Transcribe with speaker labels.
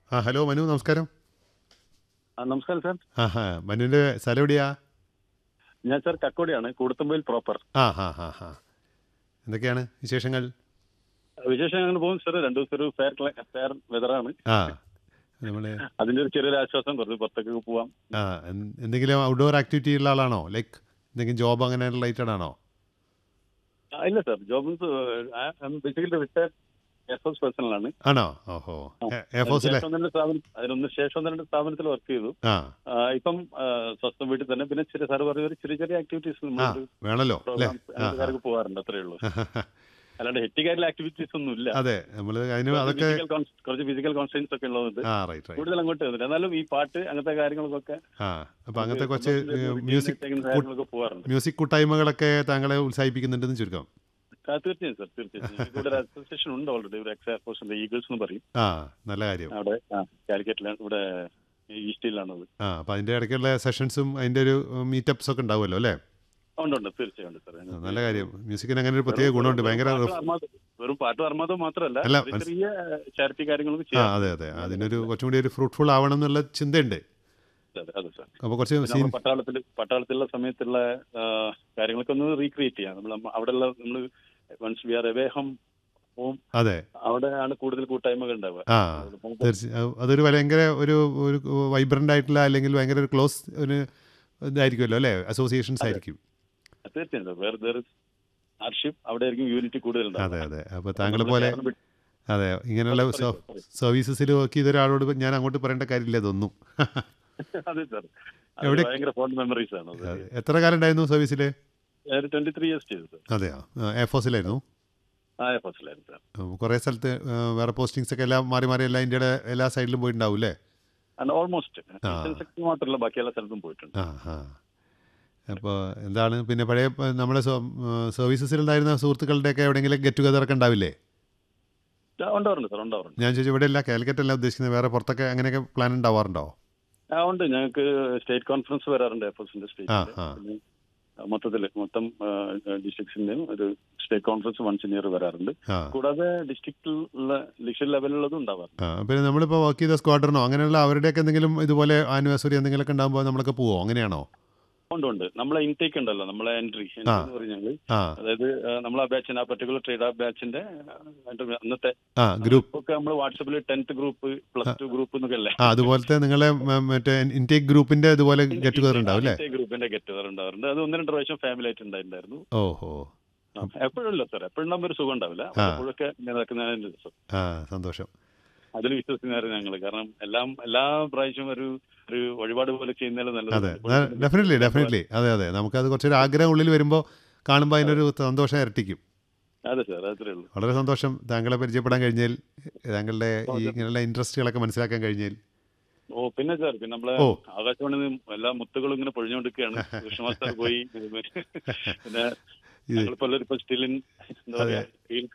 Speaker 1: ആ ഹലോ മനു നമസ്കാരം
Speaker 2: ആ, നമസ്കാരം സാർ
Speaker 1: ആ ഹാ മനുവിൻ്റെ സ്ഥലം എവിടെയാ
Speaker 2: ഞാൻ സാർ കക്കോടിയാണ് കൂടത്തുമ്പയിൽ പ്രോപ്പർ
Speaker 1: ആ ഹാ ഹാ ഹാ എന്തൊക്കെയാണ് വിശേഷങ്ങൾ
Speaker 2: വിശേഷം അങ്ങനെ പോകും സാർ രണ്ടു ദിവസം ഒരു ഫെയർ ഫെയർ വെതറാണ്
Speaker 1: ആ നമ്മൾ
Speaker 2: അതിന്റെ ഒരു ചെറിയൊരു ആശ്വാസം കുറച്ച് പുറത്തേക്ക് പോവാം
Speaker 1: ആ എന്ത്- എന്തെങ്കിലും ഔട്ട്ഡോർ ആക്ടിവിറ്റി ഉള്ള ആളാണോ ലൈക്ക് എന്തെങ്കിലും ജോബ് അങ്ങനെ റിലേറ്റഡ് ആണോ
Speaker 2: ആ, ഇല്ല sir job basically retired air force പേഴ്സണലാണ്
Speaker 1: ആണോ ഓഹോ എയർഫോഴ്സിലെ
Speaker 2: ശേഷം തന്നെ സ്ഥാപനം അതിനൊന്ന് ശേഷം തന്നെ സ്ഥാപനത്തിൽ വർക്ക് ചെയ്തു
Speaker 1: ആ
Speaker 2: ആ, ഇപ്പം ആ, സ്വസ്ഥം വീട്ടിൽ തന്നെ പിന്നെ ചെറിയ സാർ പറഞ്ഞ ഒരു ചെറിയ ചെറിയ ആക്ടിവിറ്റീസ്
Speaker 1: ആ
Speaker 2: നമ്മൾ
Speaker 1: വേണമല്ലോ അല്ലേ
Speaker 2: പ്രോഗ്രാംസ് കാര്യങ്ങൾക്ക് പോകാറുണ്ട് അത്രേ ഉള്ളൂ അല്ലാണ്ട് ഹെറ്റിക്കായിട്ടുള്ള ആക്ടിവിറ്റീസ് ഒന്നും ഇല്ല
Speaker 1: അതെ നമ്മൾ അതിന് അതൊക്കെ
Speaker 2: Physical cons- കുറച്ച് ഫിസിക്കൽ കോൺസ്റ്റൻസ് ഒക്കെ ഉള്ളതുകൊണ്ട്
Speaker 1: ആ റൈറ്റ് റൈറ്റ്
Speaker 2: കൂടുതൽ അങ്ങോട്ട് വന്നില്ല എന്നാലും ഈ പാട്ട് അങ്ങനത്തെ കാര്യങ്ങൾക്കൊക്കെ
Speaker 1: ആ അപ്പം അങ്ങനത്തെ കുറച്ച്
Speaker 2: നമുക്ക്
Speaker 1: മ്യൂസിക്
Speaker 2: ചെയ്യുന്ന കാര്യങ്ങളൊക്കെ പോകാറുണ്ട്
Speaker 1: മ്യൂസിക് കൂട്ടായ്മകളൊക്കെ താങ്കളെ ഉത്സാഹിപ്പിക്കുന്നുണ്ടെന്ന് ചുരുക്കം
Speaker 2: ആ, തീർച്ചയായും സാർ തീർച്ചയായും ഞങ്ങൾക്ക് ഇവിടെ ഒരു അസോസിയേഷൻ ഉണ്ട് ഓൾറെഡി ഒരു എക്സ് എയർഫോഴ്സിന്റെ ഈഗിൾസ് എന്ന് പറയും
Speaker 1: ആ നല്ല കാര്യം
Speaker 2: അവിടെ കാലിക്കറ്റിലാണ് ഇവിടെ ഈസ്റ്റിലാണത്
Speaker 1: ആ അപ്പം അതിൻ്റെ ഇടയ്ക്കുള്ള സെഷൻസും അതിൻ്റെ ഒരു മീറ്റപ്സ് ഒക്കെ ഉണ്ടാവുമല്ലോ അല്ലേ
Speaker 2: ഉണ്ട് ഉണ്ട് തീർച്ചയായും ഉണ്ട് സാർ
Speaker 1: ആ, നല്ല കാര്യം മ്യൂസിക്കിന് അങ്ങനെ ഒരു പ്രത്യേക ഗുണമുണ്ട് ഭയങ്കര
Speaker 2: പാട്ട് അർമാദം- വെറും പാട്ട് അർമാദം മാത്രമല്ല
Speaker 1: അല്ല,
Speaker 2: ചെറിയ ചെറിയ ചാരിറ്റി കാര്യങ്ങളൊക്കെ
Speaker 1: ആ
Speaker 2: ചെയ്യാം
Speaker 1: അതെ അതെ അതിനൊരു കുറച്ചും കൂടി ഒരു ഫ്രൂട്ട്ഫുൾ ആവണം എന്നുള്ള ചിന്തയുണ്ട്
Speaker 2: അതെ അതെ സാർ
Speaker 1: അപ്പോൾ കുറച്ച്
Speaker 2: പിന്നെ
Speaker 1: സീൻ
Speaker 2: നമ്മൾ പട്ടാളത്തിൽ പട്ടാളത്തിലുള്ള സമയത്തുള്ള ആ, കാര്യങ്ങളൊക്കെ ഒന്ന് റീക്രിയേറ്റ് ചെയ്യാം നമ്മൾ അവിടെയുള്ള നമ്മൾ once we are away home home
Speaker 1: അതെ
Speaker 2: അവിടെയാണ് കൂടുതൽ കൂട്ടായ്മകൾ ഉണ്ടാവുക
Speaker 1: ആ തീർച്ചയായും അതൊരു ഭയങ്കര ഒരു ഒരു വൈബ്രൻ്റ് ആയിട്ടുള്ള അല്ലെങ്കിൽ ഭയങ്കര ഒരു ക്ലോസ് ഒരു ഇതായിരിക്കുമല്ലോ അല്ലേ അസോസിയേഷൻസ് ആയിരിക്കും
Speaker 2: തീർച്ചയായും സാർ വേറെ വേറെ ഹാർഡ്ഷിപ്പ് അവിടെ ആയിരിക്കും യൂണിറ്റി കൂടുതൽ
Speaker 1: അതെ അതെ അപ്പോൾ താങ്കളെ പോലെ അതെ ഇങ്ങനെയുള്ള സർവീസസിൽ വർക്ക് ചെയ്ത ഒരാളോട് ഞാൻ അങ്ങോട്ട് പറയേണ്ട കാര്യമില്ല ഇതൊന്നും
Speaker 2: അതെ സാർ
Speaker 1: എവിടെ-
Speaker 2: ഭയങ്കര ഫോൺ മെമ്മറീസ് ആണ് അത്
Speaker 1: അതെ. എത്ര കാലം ഉണ്ടായിരുന്നു സർവീസിൽ
Speaker 2: ട്വന്റി ത്രീ ഇയേഴ്സ് ചെയ്തു സാർ
Speaker 1: അതെയോ എയർഫോഴ്സിലായിരുന്നു
Speaker 2: ആ ഫസ്റ്റിലായിരുന്നു സാർ
Speaker 1: കുറേ സ്ഥലത്ത് ആ, വേറെ പോസ്റ്റിങ്സ് ഒക്കെ എല്ലാം മാറി മാറി എല്ലാ ഇന്ത്യയുടെ എല്ലാ സൈഡിലും പോയിട്ടുണ്ടാവും അല്ലേ
Speaker 2: ആൻഡ് ഓൾമോസ്റ്റ്
Speaker 1: ആ.
Speaker 2: സെക്ടർ മാത്രമല്ല ബാക്കി എല്ലാ സ്ഥലത്തും പോയിട്ടുണ്ട്
Speaker 1: ആ ആ അപ്പോൾ എന്താണ് പിന്നെ പഴയ പ- നമ്മുടെ സർവീസസിലുണ്ടായിരുന്ന സുഹൃത്തുക്കളുടെയൊക്കെ എവിടെയെങ്കിലും ഗെറ്റ് ടുഗദർ ഒക്കെ ഉണ്ടാവില്ലേ
Speaker 2: ആ, ഉണ്ടാവാറുണ്ട് സാർ ഉണ്ടാവാറുണ്ട്
Speaker 1: ഞാൻ ചോദിച്ചു ഇവിടെ അല്ല കാലിക്കറ്റ് അല്ല ഉദ്ദേശിക്കുന്നത് വേറെ പുറത്തൊക്കെ അങ്ങനെയൊക്കെ പ്ലാൻ ഉണ്ടാവാറുണ്ടോ
Speaker 2: ആ ഉണ്ട് ഞങ്ങൾക്ക് സ്റ്റേറ്റ് കോൺഫറൻസ് വരാറുണ്ട് എയർഫോഴ്സിന്റെ
Speaker 1: ആ, ആ.
Speaker 2: സ്റ്റേറ്റ് മൊത്തത്തിൽ മൊത്തം ഡിസ്ട്രിക്ട്സിന്റെയും ഒരു state conference once in year വരാറുണ്ട്
Speaker 1: ആ
Speaker 2: കൂടാതെ ഡിസ്ട്രിക്റ്റിലുള്ള ഡിസ്ട്രിക്ട് ലെവലിലുള്ളതും ഉണ്ടാവാറുണ്ട്
Speaker 1: ആ പിന്നെ നമ്മളിപ്പോൾ വർക്ക് ചെയ്ത സ്ക്വാഡ്രണോ അങ്ങനെയുള്ള അവരുടെയൊക്കെ എന്തെങ്കിലും ഇതുപോലെ ആനിവേഴ്സറി എന്തെങ്കിലുമൊക്കെ ഉണ്ടാകുമ്പോൾ നമ്മളൊക്കെ പോവോ അങ്ങനെയാണോ
Speaker 2: ഉണ്ട് ഉണ്ട് നമ്മളെ ഇൻടേക്ക് ഉണ്ടല്ലോ നമ്മളെ എൻട്രി
Speaker 1: ആ.
Speaker 2: എന്ന് പറഞ്ഞാൽ
Speaker 1: ആ
Speaker 2: അതായത് നമ്മളെ ബാച്ചിന്റെ ആ പർട്ടിക്കുലർ ട്രേഡ് ആ ബാച്ചിന്റെ അന്നത്തെ
Speaker 1: ആ ഗ്രൂപ്പ്
Speaker 2: ഒക്കെ നമ്മൾ വാട്സപ്പിൽ tenth group plus two group എന്നൊക്കെ അല്ലേ
Speaker 1: ആ അതുപോലത്തെ നിങ്ങളെ മ- മറ്റേ ഇൻടേക്ക് ഗ്രൂപ്പിന്റെ ഇതുപോലെ ഗെറ്റ് ടുഗദർ ഉണ്ടാവും അല്ലേ
Speaker 2: ഗ്രൂപ്പിന്റെ ഗെറ്റ് ടുഗദർ ഉണ്ടാവാറുണ്ട് അത് ഒന്ന് രണ്ട് പ്രാവശ്യം ഫാമിലി ആയിട്ട് ഉണ്ടായിട്ടുണ്ടായിരുന്നു
Speaker 1: ഓഹോ
Speaker 2: എപ്പോഴും സാർ എപ്പോഴും ഉണ്ടാകുമ്പോൾ ഒരു സുഖം ഉണ്ടാവില്ല
Speaker 1: ആ.
Speaker 2: അപ്പോഴൊക്കെ ഇങ്ങനെ നടക്കുന്നതിന്റെ രസം
Speaker 1: ആ സന്തോഷം
Speaker 2: അതിൽ വിശ്വസിക്കുന്നവരാണ് ഞങ്ങൾ കാരണം എല്ലാം എല്ലാ പ്രാവശ്യവും ഒരു ഒരു വഴിപാട് പോലെ ചെയ്യുന്നതിൽ
Speaker 1: അതെ
Speaker 2: നല്ലത്
Speaker 1: ഡെഫിനറ്റ്ലി ഡെഫിനറ്റ്ലി അതെ അതെ നമുക്കത് കുറച്ചൊരു ആഗ്രഹം ഉള്ളിൽ വരുമ്പോൾ കാണുമ്പോൾ അതിനൊരു സന്തോഷം ഇരട്ടിക്കും
Speaker 2: അതെ സാർ അത്രേ ഉള്ളൂ
Speaker 1: വളരെ സന്തോഷം താങ്കളെ പരിചയപ്പെടാൻ കഴിഞ്ഞാൽ താങ്കളുടെ ഈ ഇങ്ങനെയുള്ള ഇൻട്രസ്റ്റുകളൊക്കെ മനസ്സിലാക്കാൻ കഴിഞ്ഞാൽ
Speaker 2: ഓ പിന്നെ സാർ പിന്നെ നമ്മളെ
Speaker 1: ഓ.
Speaker 2: ആകാശവാണി എല്ലാ മുത്തുകളും ഇങ്ങനെ പൊഴിഞ്ഞുകൊണ്ടിരിക്കുകയാണ് കൃഷ്ണമാസ്റ്റർ പോയി പിന്നെ
Speaker 1: ഇത്
Speaker 2: ഞങ്ങളിപ്പോ എല്ലാവരും ഇപ്പൊ സ്റ്റിൽ ഇൻ എന്താ പറയാ ഫീൽഡ്